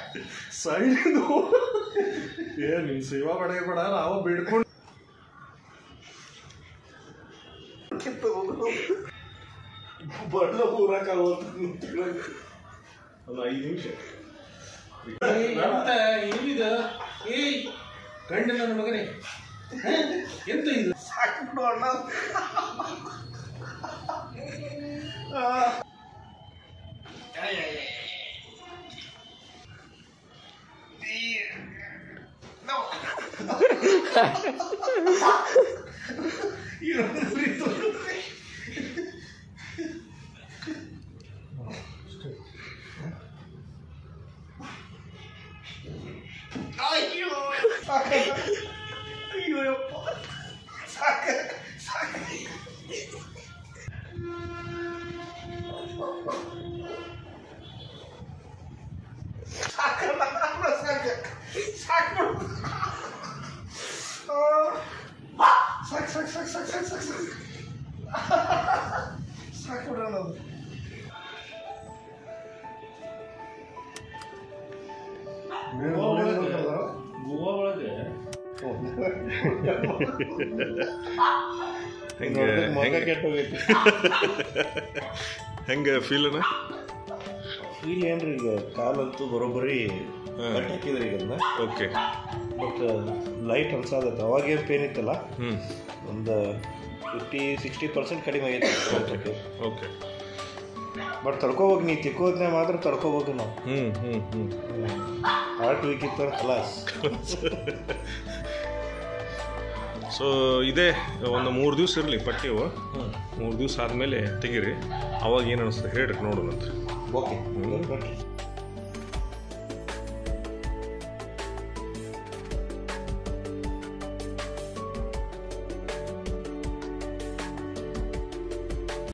Side ಏ ನಿನ್ ಸೇವಾ ಬೇಡ ಬೇಡ ನಾವು ಬೇಡ್ಕೊಂಡು ಬಡ್ಲ ಊರಕ್ಕಾಗಲ್ಲ ಒಂದು ಐದು ನಿಮಿಷ ಎಂತ ಏನಿದ ಏಯ್ ಗಂಡ ನನ್ನ ಮಗನೇ ಹ? ಎಂತ ಇದು ಸಾಕ್ಬಿಡು ಅಣ್ಣ ಅಯ್ಯೋ ಅಯ್ಯೋ ಯಪ್ಪ ಸಾಕ ಸಾಕ ಸಾಕಲ್ಲ ಸಾಕ ಸಾಕ್ಬಿಡು ಸಾಕು ಸಾಕು ಸಾಕು ಸಾಕು ಸಾಕು ಸಾಕು ಸಾಕು ಸಾಕ್ಬಿಡ್ರಣ ಅದು ಗೋವಾ ಒಳಗೆ ಹೆಂಗೆ ಹೆಂಗೆ ಹೆಂಗೆ ಫೀಲನ ಫೀಲ್ ಏನ್ರಿ ಈಗ ಕಾಲಂತೂ ಬರೋಬ್ಬರಿ ಕಟ್ ಹಾಕಿದ್ರಿ ಈಗ ಅದನ್ನ ಓಕೆ ಬಟ್ ಲೈಟ್ ಅನ್ಸಾದತ್ತೆ ಅವಾಗೇನು ಪೇನ್ ಇತ್ತಲ್ಲ ಹ್ಞೂ ಒಂದು ಫಿಫ್ಟಿ ಸಿಕ್ಸ್ಟಿ ಪರ್ಸೆಂಟ್ ಕಡಿಮೆ ಆಗೈತೆ ಓಕೆ ಬಟ್ ತಡ್ಕೋಬೇಕು ನೀ ತಿಕ್ಕೋದ್ನೇ ಮಾತ್ರ ತಡ್ಕೋಬೇಕು ನಾವು ಹ್ಞೂ ಹ್ಞೂ ಹ್ಞೂ ಹಾರ್ಟ್ ವೀಕ್ ಇತ್ತು ಕ್ಲಾಸ್ ಸೊ ಇದೇ ಒಂದು ಮೂರು ದಿವಸ ಇರಲಿ ಪಟ್ಟಿವು ಮೂರು ದಿವಸ ಆದಮೇಲೆ ತೆಗೀರಿ ಅವಾಗ ಏನು ಅನಿಸ್ತದೆ ಹೇಳ್ರಿ ನೋಡೋಣಂತ ಓಕೆ